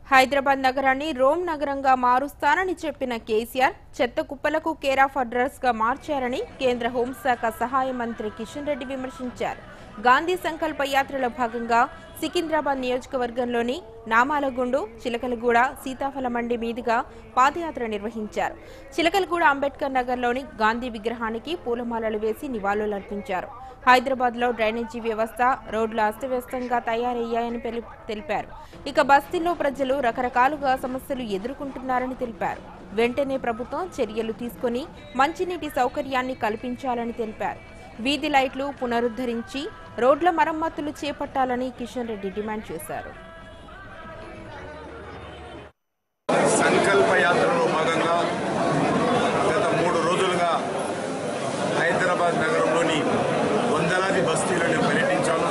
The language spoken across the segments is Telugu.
హైదరాబాద్ నగరాన్ని రోమ్ నగరంగా మారుస్తానని చెప్పిన కేసీఆర్ చెత్త కుప్పలకు కేర్ ఆఫ్ అడ్రస్ గా మార్చారని కేంద్ర హోంశాఖ సహాయ మంత్రి కిషన్ రెడ్డి విమర్శించారు గాంధీ సంకల్ప యాత్రలో భాగంగా సికింద్రాబాద్ నియోజకవర్గంలోని నామాలగుండు చిలకలగూడ సీతాఫల మండి మీదుగా పాదయాత్ర నిర్వహించారు చిలకలగూడ అంబేద్కర్ నగర్లోని గాంధీ విగ్రహానికి పూలమాలలు వేసి నివాళులర్పించారు హైదరాబాద్ లో డ్రైనేజీ వ్యవస్థ రోడ్లు అస్తవ్యస్తంగా తయారయ్యాయని పెలి- తెలిపారు ఇక బస్తీల్లో ప్రజలు రకరకాలుగా సమస్యలు ఎదుర్కొంటున్నారని తెలిపారు వెంటనే ప్రభుత్వం చర్యలు తీసుకొని మంచినీటి సౌకర్యాన్ని కల్పించాలని తెలిపారు వీధి లైట్లు పునరుద్ధరించి రోడ్ల మరమ్మతులు చేపట్టాలని కిషన్ రెడ్డి డిమాండ్ చేశారు సంకల్ప యాత్రలో భాగంగా గత మూడు రోజులుగా హైదరాబాద్ నగరంలోని వందలాది బస్తీలను పర్యటించాను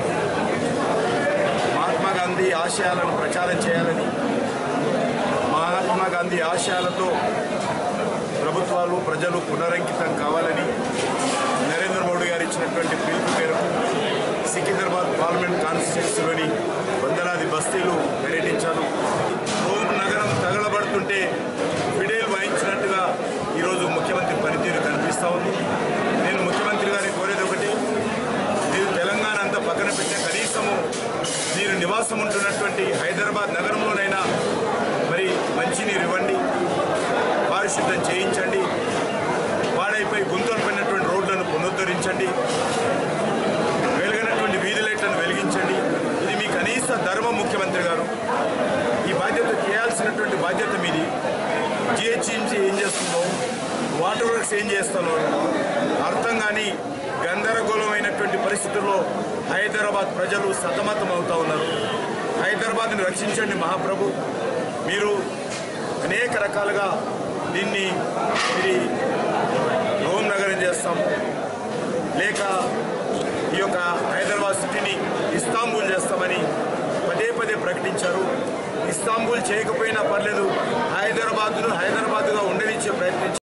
మహాత్మా గాంధీ ఆశయాలను ప్రచారం చేయాలని మహాత్మా గాంధీ ఆశయాలతో ప్రభుత్వాలు ప్రజలు పునరంకితం కావాలని నరేంద్ర మోడీ గారు ఇచ్చినటువంటి పిలుపు మేరకు సికింద్రాబాద్ పార్లమెంట్ కాన్స్టిట్యూన్సీలోని వందలాది బస్తీలు పర్యటించాను రోమ్ నగరం తగలబడుతుంటే ఫిడేల్ వాయించినట్టుగా ఈరోజు ముఖ్యమంత్రి పనితీరు కనిపిస్తూ ఉంది నేను ముఖ్యమంత్రి గారిని కోరేది ఒకటి మీరు తెలంగాణ అంతా పక్కన పెట్టే కనీసము మీరు నివాసం ఉంటున్నటువంటి హైదరాబాద్ నగరంలోనైనా మరి మంచినీరు ఇవ్వండి పారిశుద్ధం చేయించండి పాడైపోయి గుంతలు పడినటువంటి రోడ్లను పునరుద్ధరించండి వెలుగనటువంటి వీధి లైట్లను వెలిగించండి ఇది మీ కనీస ధర్మం ముఖ్యమంత్రి గారు ఈ బాధ్యత చేయాల్సినటువంటి బాధ్యత మీది జిహెచ్ఎంసీ ఏం చేస్తుందో వాటర్ వర్క్స్ ఏం చేస్తానో అర్థం కానీ గందరగోళమైనటువంటి పరిస్థితుల్లో హైదరాబాద్ ప్రజలు సతమతం అవుతా ఉన్నారు హైదరాబాద్ని రక్షించండి మహాప్రభు మీరు అనేక రకాలుగా దీన్ని ఇది రోమ్ నగరం చేస్తాం లేక ఈ యొక్క హైదరాబాద్ సిటీని ఇస్తాంబుల్ చేస్తామని పదే పదే ప్రకటించారు ఇస్తాంబుల్ చేయకపోయినా పర్లేదు హైదరాబాద్ను హైదరాబాద్గా ఉండనిచ్చే ప్రయత్నించారు